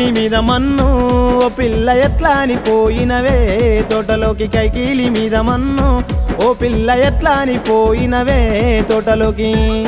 కైకీలి మీద మన్ను ఓ పిల్ల ఎట్లా అని పోయినవే తోటలోకి కైకీలి మీద మన్ను ఓ పిల్ల ఎట్లా అని పోయినవే తోటలోకి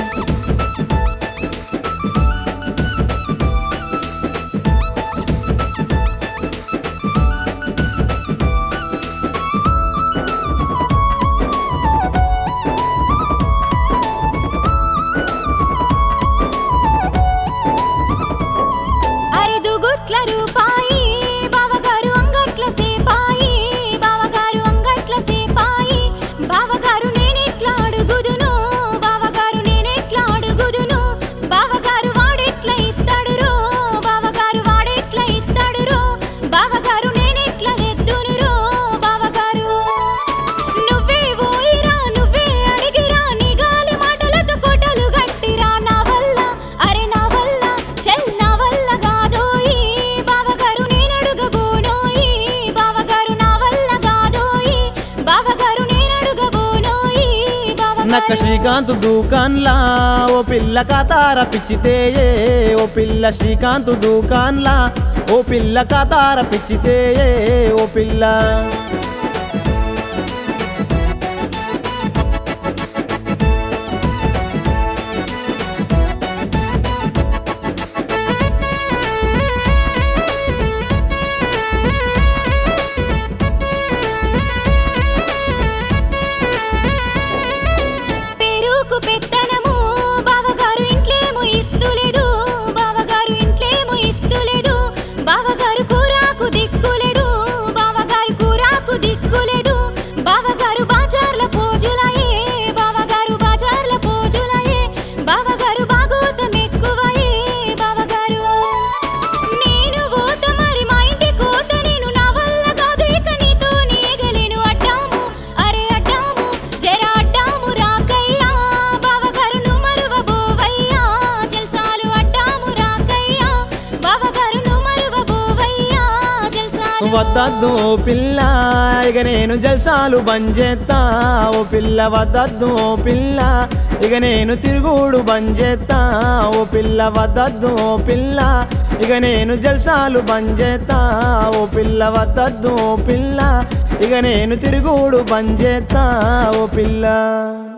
అరెదు గుట్ల రూపాయి బావగారు అంగట్ల సేపాయి బావగారు అంగట్ల సేపాయి బావగారు నేనెట్లా అడుగుదును బావగారు నేనెట్లా అడుగుదును బావగారు వాడెట్ల ఇత్తడురో బావగారు వాడెట్ల ఇత్తడురో బావగారు నేనెట్ల తెద్దునురో బావగారు నువ్వే ఓయిరా నువ్వే అడిగిరా నీ గాలి మాటలతో కోటలు గట్టిరా నా వల్ల అరే నా వల్ల చెల్ నా వల్ల కాదోయి బావగారు నేనడుగబోనోయి బావగారు నా వల్ల కాదోయి బావగారు నేనడుగబోనోయి నక్క బావగారు శ్రీకాంత్ దూకాన్లా ఓ పిల్ల కాతార పిచ్చితే ఓ పిల్ల శ్రీకాంత్ దూకాన్లా ఓ పిల్ల కాతార పిచ్చితే ఓ పిల్ల పెరుకు పెత్తనము బావగారు ఇంట్లేమో ఇత్తులేదు బావగారు ఇంట్లేమో ఇత్తులేదు బావగారు కూరాకు దిక్కులేదు బావగారు కూరాకు దిక్కులేదు బావగారు బాజార్ల పోజులయే బావగారు బాజార్ల పోజులయే బావగారు బాగోతం ఎక్కువయే బావగారు నేను పోత మరి మా ఇంటి కోత నేను నా వల్ల కాదు ఇక నీతో నీగలేను అడ్డాము అరే అడ్డాము జర అడ్డాము రాకయ్యా బావగారు నువ్వు మరువబోవయ్యా జల్సాలు అడ్డాము రాకయ్యా బావగారు నువ్వు మరువబోవయ్యా జల్సాలు వద్దద్దు ఓ పిల్ల ఇక నేను జల్సాలు బంజేత్తా ఓ పిల్ల వద్దద్దు ఓ పిల్ల ఇక నేను తిరుగుడు బంజేత్తా ఓ పిల్ల వద్దద్దు ఓ పిల్ల ఇక నేను జల్సాలు బంజేత్తా ఓ పిల్ల వద్దద్దు ఓ పిల్ల ఇక నేను తిరుగుడు బంజేత్తా ఓ పిల్ల